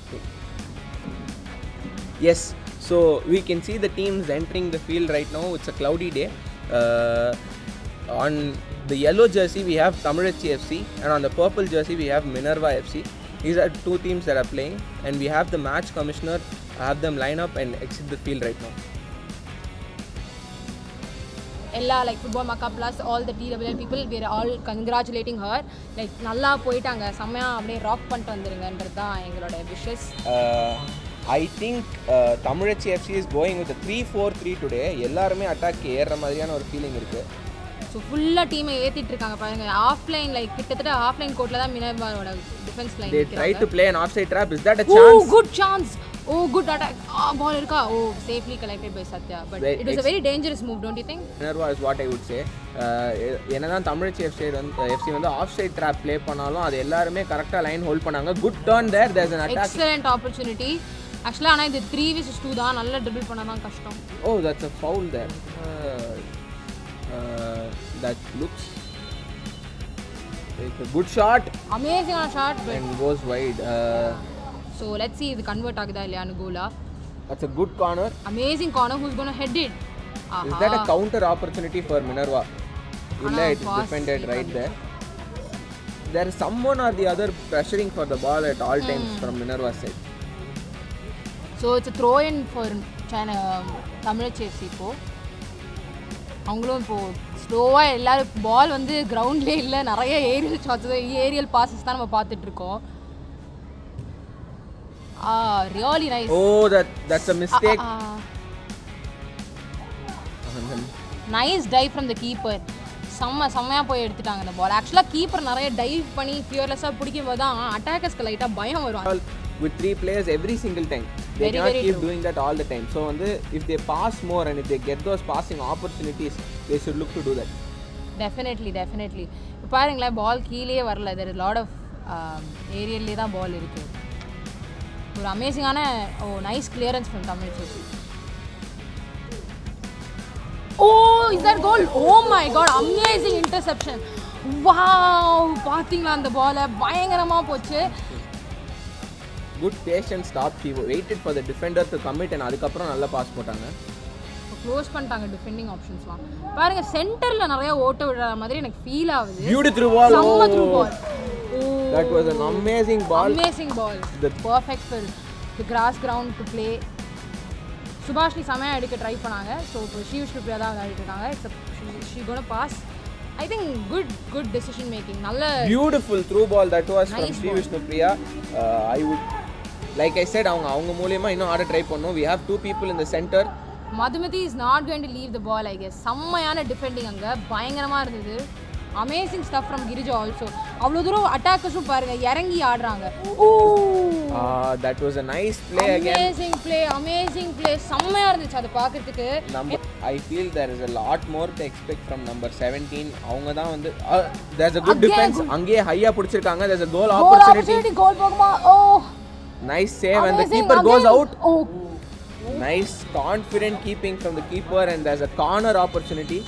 Yes, so we can see the teams entering the field right now. It's a cloudy day. Uh, on the yellow jersey, we have Tamarachi FC, and on the purple jersey, we have Minerva FC. These are two teams that are playing, and we have the match commissioner have them line up and exit the field right now. எல்லா like football மக்கா plus all the TDWL people where all congratulating her like நல்லா போயிட்டாங்க செம்மையாக அப்படியே rock பண்ணிட்டு வந்துருங்கன்றது தான் எங்களோட wishes Uh, I think uh, Tamarachi FC is going with a 3-4-3 today. எல்லாருமே அட்டாக் ஏறுற மாதிரியான ஒரு ஃபீலிங் இருக்கு ஸோ ஃபுல்லாக டீமை ஏற்றிட்டு இருக்காங்க பாருங்க ஆஃப்லைன் லைக் கிட்டத்தட்ட ஆஃப்லைன் கோர்ட்டில் தான் மினர்வாவோட defence line They try to play an offside trap. Is that a oh chance? Good chance oh good attack ball இருக்கா oh safely collected by Sathya but Wait, it is a very dangerous move don't you think Minerva is what I would say என்னதான் Tamilachi FC வந்து FC வந்து offside trap play பண்ணாலும் அது எல்லாருமே கரெக்டாக line hold பண்ணாங்க good turn there there's an attack excellent opportunity ஆக்சுவலாக ஆனால் இது த்ரீ விஸ் டூ தான் நல்லா ட்ரிபிள் பண்ண தான் கஷ்டம் oh that's a foul there uh, uh, that looks like a good shot அமேசிங்கான shot but and goes wide uh, so let's see இது கன்வெர்ட் ஆகுதா இல்லையான்னு கோலா that's a good corner amazing corner who's gonna head it is that a counter opportunity for Minerva illa ஆனா it is pass defended இது right there there is someone or the other pressuring for the ball at all times from Minerva's side so it's throw in for சைனா தமிழ் சேஃப்சி இப்போ அவங்களும் இப்போ ஸ்லோவாக எல்லாரும் பால் வந்து கிரவுண்ட்லேயே இல்லை நிறைய ஏரியல் ஷாட்ஸ் ஏரியல் பாசஸ் தான் நம்ம பார்த்துட்டு இருக்கோம் ah really nice Oh, that that's a mistake. Nice dive from the keeper செம்ம செம்மையாக போய் எடுத்துட்டாங்க அந்த பால் ஆக்சுவலாக கீப்பர் நிறைய டைவ் பண்ணி ஃபியர்லெஸ்ஸாக பிடிக்கும் போது தான் அட்டாக்கர்ஸ்க்கு லைட்டாக பயம் வரும் All with three players every single time. They Very, cannot very keep true. doing that all the time. So on the, if they pass more and if they get those passing opportunities, they should look to do that. Definitely definitely இப்போ பாருங்களேன் பால் கீழே வரல there lot of ஏரியல்லே தான் பால் இருக்குது ஒரு அமேசிங்கான oh nice clearance from தமிழ் சேசி oh is that goal oh my god amazing interception wow பார்த்தீங்களா அந்த பாலை பயங்கரமாக போச்சு Good patient stop. He waited for the defender to commit and அதுக்கப்புறம் நல்ல பாஸ் போட்டாங்க க்ளோஸ் பண்ணிட்டாங்க டிஃபெண்டிங் ஆப்ஷன்ஸ்லாம் பாருங்க சென்டரில் நிறைய ஓட்ட விடுற மாதிரி எனக்கு ஃபீல் ஆகுது Beautiful ball. செம்ம through Oh, ball that was an amazing ball. Amazing ball The- perfect fill the cross ground to play Subhashini செமையாக எடுக்க ட்ரை பண்ணாங்க ஸோ இப்போ ஷீ விஷ்ணுப்ரியா தான் விளையாடிட்டு இருக்காங்க it's she gonna pass I think good good decision making நல்ல Beautiful through ball that was from Nice Sri ball. Vishnu Priya. Uh, I would, like I said, அவங்க அவங்க மூலியமா இன்னும் ஆட ட்ரை பண்ணோம். We have two people in the center. Madhumathi is not going to leave the ball I guess செம்மையான defending அங்கே பயங்கரமாக இருந்தது amazing stuff from Girija also அவ்வளோ தூரம் அட்டாக்கர்ஸும் பாருங்க இறங்கி ஆடுறாங்க oh Uh, that was a nice play again. Amazing play amazing play செம்மையாக இருந்துச்சு அதை பார்க்கறதுக்கு number I feel there is a lot more to expect from number 17 அவங்க தான் வந்து uh, there's a good Again, defense good- அங்கேயே ஹையா பிடிச்சிருக்காங்க there's a goal goal opportunity opportunity goal போகுமா oh nice save and the amazing, keeper goes again. out oh nice confident keeping from the keeper and there's a corner opportunity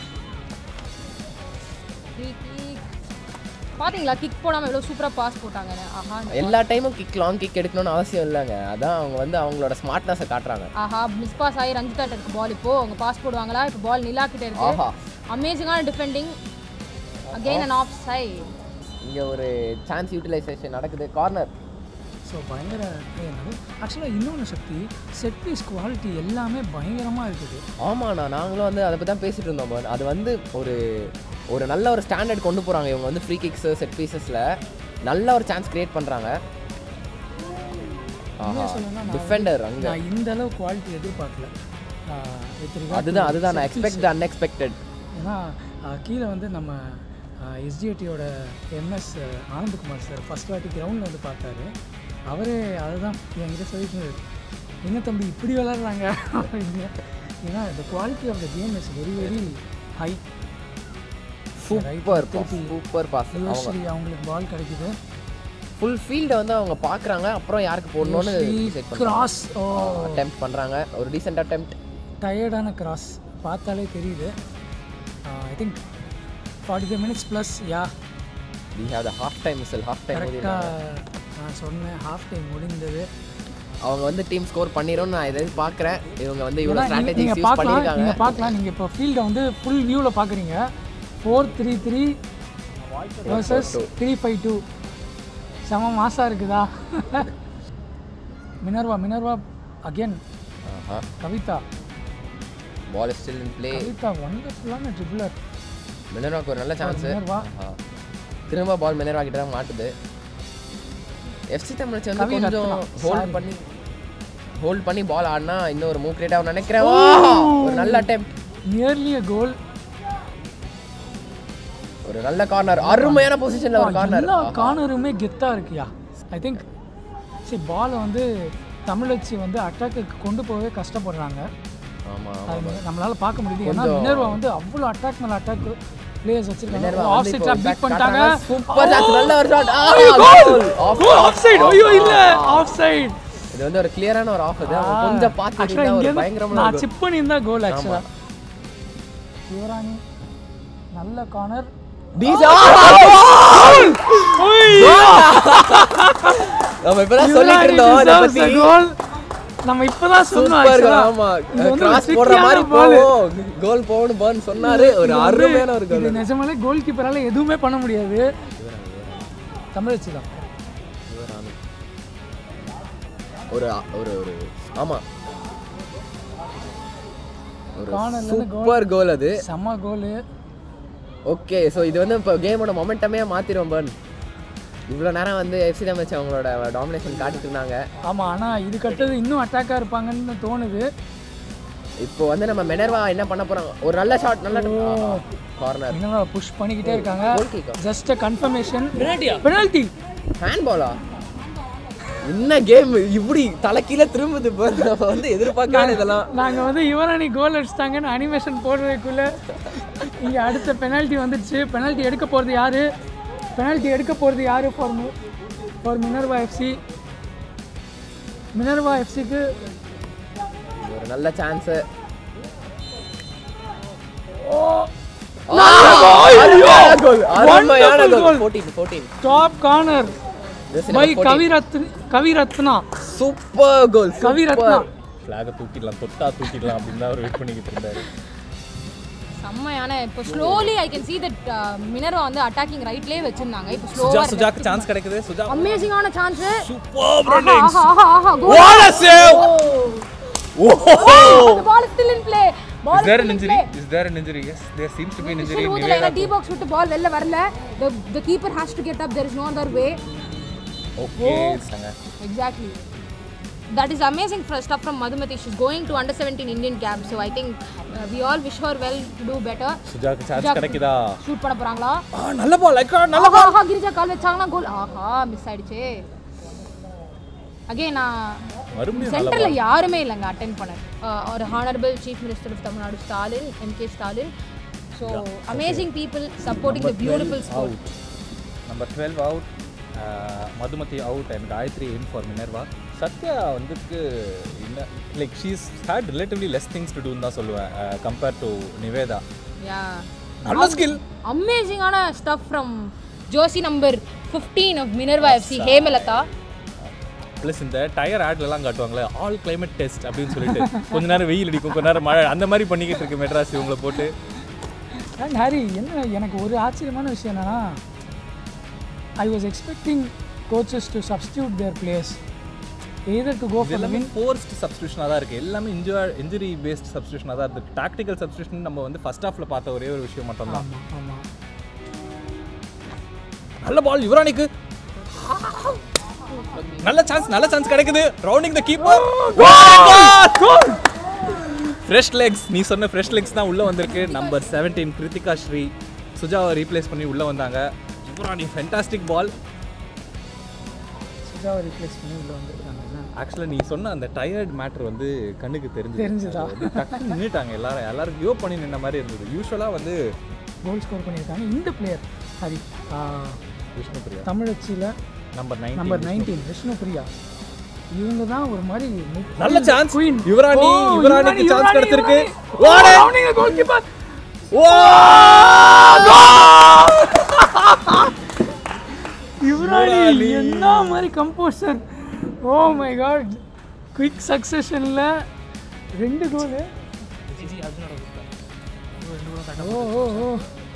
free kick பாத்தீங்களா kick போடாம எவ்வளவு சூப்பரா pass போட்டாங்கன்னு ஆஹா எல்லா டைமும் kick long kick எடுக்கணும்னு அவசியம் இல்லைங்க அதான் அவங்க வந்து அவங்களோட ஸ்மார்ட்னஸை காட்டுறாங்க ஆஹா மிஸ் பாஸ் ஆகி ரஞ்சிதா இருக்கு பால் இப்போ அவங்க பாஸ் போடுவாங்களா இப்போ பால் நிலா கிட்ட இருக்கு ஆஹா அமேசிங்கான defending again and offside இங்கே ஒரு சான்ஸ் யூட்டிலைசேஷன் நடக்குது கார்னர் ஸோ பயங்கர ஆக்சுவலாக இன்னொன்று சக்தி செட் பீஸ் குவாலிட்டி எல்லாமே பயங்கரமாக இருக்குது ஆமாண்ணா நாங்களும் வந்து அதை பற்றி தான் பேசிட்டு இருந்தோம் பாரு. அது வந்து ஒரு ஒரு நல்ல ஒரு ஸ்டாண்டர்ட் கொண்டு போகிறாங்க இவங்க வந்து ஃப்ரீ கிக்ஸு செட் பீசஸில் நல்ல ஒரு சான்ஸ் கிரியேட் பண்ணுறாங்க சொல்லணும்னா நான் டிஃபெண்டர் அங்கே நான் இந்த அளவு குவாலிட்டி எதிர்பார்க்கல ஆஹ் with regard to அதுதான் அதுதான் நான் set piece. Expect the unexpected ஏன்னா ஆஹ் கீழே வந்து நம்ம எஸ்டிஓடியோட எம்எஸ் ஆனந்தகுமார் சார் ஃபர்ஸ்ட் வாட்டி கிரவுண்டில் வந்து பார்த்தாரு அவரே அதுதான் என்கிட்ட சொல்லிட்டு இருந்தாரு. என்ன தம்பி இப்படி விளாட்றாங்க அப்படின்னு ஏன்னா the quality of the game is very very high super super pass அவங்க யுவஸ்ரீ அவங்களுக்கு பால் கிடைக்குது ஃபுல் ஃபீல்டை வந்து அவங்க பார்க்குறாங்க அப்புறம் யாருக்கு போடணும்னு டிசைட் பண்ணுறாங்க கிராஸ் ஓ அட்டெம்ப்ட் பண்ணுறாங்க ஒரு டீசென்ட் அட்டெம்ப்ட் டயர்டான கிராஸ் பார்த்தாலே தெரியுது I think forty five minutes plus yeah we have the half time மிஸ்ஸல் ஹாஃப் டைம் கரெக்டாக நான் சொன்னேன் ஹாஃப் டைம் முடிந்தது அவங்க வந்து டீம் ஸ்கோர் பண்ணிரும் நான் இதை பார்க்குறேன் இவங்க வந்து இவ்வளோ ஏன்னா நீங்க- நீங்க ஸ்ட்ராட்டஜிஸ் யூஸ் பார்க்கலாம் பண்ணியிருக்காங்க நீங்க பார்க்கலாம் நீங்க இப்போ ஃபீல்டை வந்து ஃபுல் வியூவில் பார்க்குறீங்க four three three versus three five two செம மாசா இருக்குதா மினர்வா மினர்வா அகேன் ஆஹா Kavitha ball still in play Kavitha ஒண்டர்ஃபுல்லான ட்ரிபிளர் மினர்வாக்கு ஒரு நல்ல சான்ஸ் மினர்வா திரும்ப பால் மினர்வா கிட்ட தான் மாட்டுது எஃப்சி தமிழ்ச்சி வந்து கவி கொஞ்சம் ரத்னா, ஹோல்ட் sorry. பண்ணி ஹோல்ட் பண்ணி பால் ஆடினா இன்னும் ஒரு மூவ் கிரியேட் ஆகும் நினைக்கிறேன் வா! ஒரு நல்ல அட்டெம்ட் நியர்லி அ கோல் ஒரு நல்ல கார்னர் அருமையான பொசிஷன்ல ஒரு கார்னர் எல்லா கார்னருமே கெத்தாக இருக்குயா ஐ திங்க் சரி பாலை வந்து தமிழச்சி வந்து அட்டாக்கு கொண்டு போகவே கஷ்டப்படுறாங்க ஆமா அது வந்து நம்மளால பார்க்க முடியுது ஏன்னா கொஞ்சம் மினர்வா வந்து அவ்வளோ அட்டாக் மேல அட்டாக் பிளேயர்ஸ் வச்சிருக்காங்க மினர்வா ஆஃப் வந்து சைட்ல இப்போ பீட் back பண்ணிட்டாங்க காட்டுறாங்க. சூப்பர் ஷாட் நல்ல ஒரு ஷாட் ஆஃப் சைடு ஐயோ இல்ல ஆஃப் சைடு இது வந்து ஒரு கிளியரான ஒரு ஆஃப் இது அவங்க கொஞ்சம் பார்த்து ஆக்சுவலா ஒரு இங்க பயங்கரமான நான் ஒரு சிப் பண்ணியிருந்தா கோல் ஆக்சுவலா யுவராணி நல்ல கார்னர் டீசா நம்ம இப்பதான் சொல்லிட்டு இருந்தோம் இத பத்தி கோல் நம்ம இப்பதான் சொன்னோம் சூப்பர் actually. ஆமா இது வந்து ஒரு கிராஸ் போடுற tricky-யான மாதிரி ball. போவோம் கோல் போகணும் பான்னு சொன்னாரு ஒரு இது வந்து- அருமையான ஒரு கோல் இது நிஜமாலே கோல் கீப்பரால எதுவுமே பண்ண முடியாது தமிழச்சி தான் ஒரு ஒரு ஒரு ஆமா ஒரு Corner ல இருந்து goal. சூப்பர் கோல் அது செம்ம கோல் ஓகே ஸோ இது வந்து இப்போ கேமோட மொமெண்டமே மாத்திரும் பன் இவ்வளோ நேரம் வந்து எஃப்சி தமிழ்ச்சி அவங்களோட டாமினேஷன் காட்டிட்டு இருந்தாங்க ஆமா ஆனா இதுக்கு அடுத்தது இன்னும் அட்டாக்கா இருப்பாங்கன்னு தோணுது இப்போ வந்து நம்ம மெனர்வா என்ன பண்ண போறாங்க ஒரு நல்ல ஷாட் நல்ல கார்னர் இன்னும் புஷ் பண்ணிக்கிட்டே இருக்காங்க goal kick ஆ? ஜஸ்ட் கன்ஃபர்மேஷன் பெனல்டி ஹேண்ட் பாலா என்ன கேம் இப்படி தலைக்கீழ திரும்புது பாரு. நம்ம வந்து எதிர்பார்க்காத இதெல்லாம் நாங்க வந்து யுவராணி கோல் அடிச்சிட்டாங்கன்னு அனிமேஷன் போடுறதுக்குள்ள இங்க அடுத்த பெனல்ட்டி வந்துடுச்சு பெனல்ட்டி எடுக்க போறது யாரு பெனல்ட்டி எடுக்க போறது யாரு for for Minerva FC Minerva எஃப்சிக்கு ஒரு நல்ல சான்ஸ் அருமையான Wonderful goal goal. 14 14 top corner by Kavirath Kaviratna super goal Kaviratna ஃப்ளாகை தூக்கிடலாம் தொட்டா தூக்கிடலாம் அப்படின்னு தான் அவர் வெயிட் பண்ணிக்கிட்டு இருந்தாரு செம்மையான இப்போ slowly I can see that Minerva வந்து அட்டாக்கிங் ரைட்லயே வச்சிருந்தாங்க இப்போ சுஜா ஸ்லோவா சுஜாக்கு சான்ஸ் கிடைக்குது சுஜா அமேசிங்கான சான்ஸ் சூப்பர் ஆஹா ஆஹா ஆஹா goal What a save! the ball is still in play ball Is there an still in injury? play. Is there an injury? Yes, there seems to be an injury. Whistle ஊதல Niveda ஏன்னா D box விட்டு ball வெளில வரல the the keeper has to get up there is no other way Okay. exactly that is amazing for stuff from madhumati she's going to under 17 indian camp so i think uh, we all wish her well to do better சுஜாக்கு chance சுஜாக்கு கிடைக்குதா shoot பண்ண போறாங்களா ஆ நல்ல ball like நல்ல ஆஹா ஆஹா கிரிஜா கால் வச்சாங்கன்னா கோல் ஆஹா miss ஆயிடுச்சே again நான் மறுபடியும் நல்ல சென்டர்ல யாருமே இல்லைங்க அட்டென்ட் பண்ண அஹ் ஒரு honourable chief minister of Tamil Nadu Stalin MK Stalin so amazing people supporting the beautiful sport out number twelve out Madhumathi out and Gayathri in for Minerva Sathya வந்துக்கு என்ன like she's had relatively less things to டூன்னு தான் சொல்லுவேன் கம்பேர் டு நிவேதா யா நல்ல skill அமேசிங்கான stuff from Josie number fifteen of Minerva FC Hemalatha plus இந்த tyre ஆட்லலாம் காட்டுவாங்களே ஆல் climate டெஸ்ட் அப்படின்னு சொல்லிட்டு கொஞ்ச நேரம் வெயில் அடிக்கும் கொஞ்ச நேரம் மழை அந்த மாதிரி பண்ணிக்கிட்டு இருக்கு மெட்ராஸ் இவங்களை போட்டு அண்ட் ஹாரி என்ன எனக்கு ஒரு ஆச்சரியமான விஷயம் என்னன்னா I was expecting coaches to substitute their place either to go இது ஃபார் எல்லாமே ஃபோர்ஸ்ட் சப்ஸ்டியூஷனாக தான் இருக்குது எல்லாமே இன்ஜுரி இன்ஜுரி பேஸ்ட் சப்ஸ்டியூஷனாக தான் இருக்குது டாக்டிக்கல் சப்ஸ்டியூஷன் நம்ம வந்து ஃபர்ஸ்ட் ஹாஃபில் பார்த்த ஒரே ஒரு விஷயம் மட்டும் தான் ஆமாம் ஆமாம் நல்ல பால் யுவராணிக்கு நல்ல சான்ஸ் நல்ல சான்ஸ் கிடைக்குது rounding the keeper fresh legs நீ சொன்ன ஃப்ரெஷ் லெக்ஸ் தான் உள்ளே வந்திருக்கு நம்பர் செவன்டீன் கிருத்திகா ஸ்ரீ சுஜாவை ரீப்ளேஸ் பண்ணி உள்ளே வந்தாங்க யுவராணி ஃபென்டாஸ்டிக் பால் சுஜாவை ரீப்ளேஸ் பண்ணி உள்ள வந்திருக்காங்க ஆக்சுவலாக நீ சொன்ன அந்த டயர்ட் மேட்ரு வந்து கண்ணுக்கு தெரிஞ்சு தெரிஞ்சுதா? டக்குன்னு நின்றுட்டாங்க எல்லாரும் எல்லாரும் யோ பண்ணி நின்ன மாதிரி இருந்தது யூஸ்வலாக வந்து கோல் ஸ்கோர் பண்ணியிருக்காங்க இந்த பிளேயர் ஹரி விஷ்ணு பிரியா தமிழச்சியில் number nine number nineteen Vishnu Priya இவங்க தான் ஒரு மாதிரி நல்ல சான்ஸ் Queen. யுவராணி ஓ, யுவராணிக்கு யுவராணி, சான்ஸ் யுவராணி, கிடைச்சிருக்கு Yuvarani. Oh, rounding goalkeeper. Yuvarani என்ன மாதிரி composure oh my god quick சக்ஸஷனில் ரெண்டு கோலு ஓ ஓ ஓ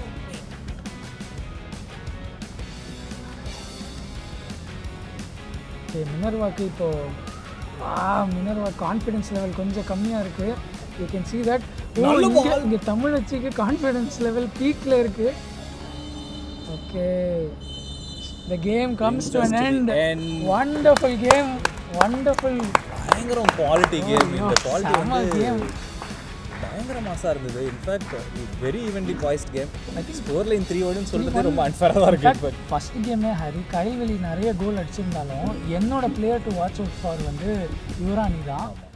ஓகே மினர்வாக்கு இப்போ ஆ மினர்வா கான்ஃபிடன்ஸ் லெவல் கொஞ்சம் கம்மியாக இருக்குது you can see that oh இங்கே இங்கே தமிழச்சிக்கு கான்ஃபிடன்ஸ் லெவல் பீக்கில் இருக்குது okay the game comes to an end end. wonderful game wonderful பயங்கரம் குவாலிட்டி கேம் இந்த குவாலிட்டி செம வந்து game. பயங்கர மாசா இருந்தது in fact very evenly poised game score line three ஓடுன்னு சொல்றது ரொம்ப அன்ஃபேராக தான் இருக்கு பட் ஃபர்ஸ்ட் கேமே ஹரி கைவெளி நிறைய கோல் அடிச்சிருந்தாலும் என்னோட player to watch out for வந்து யுவராணி தான்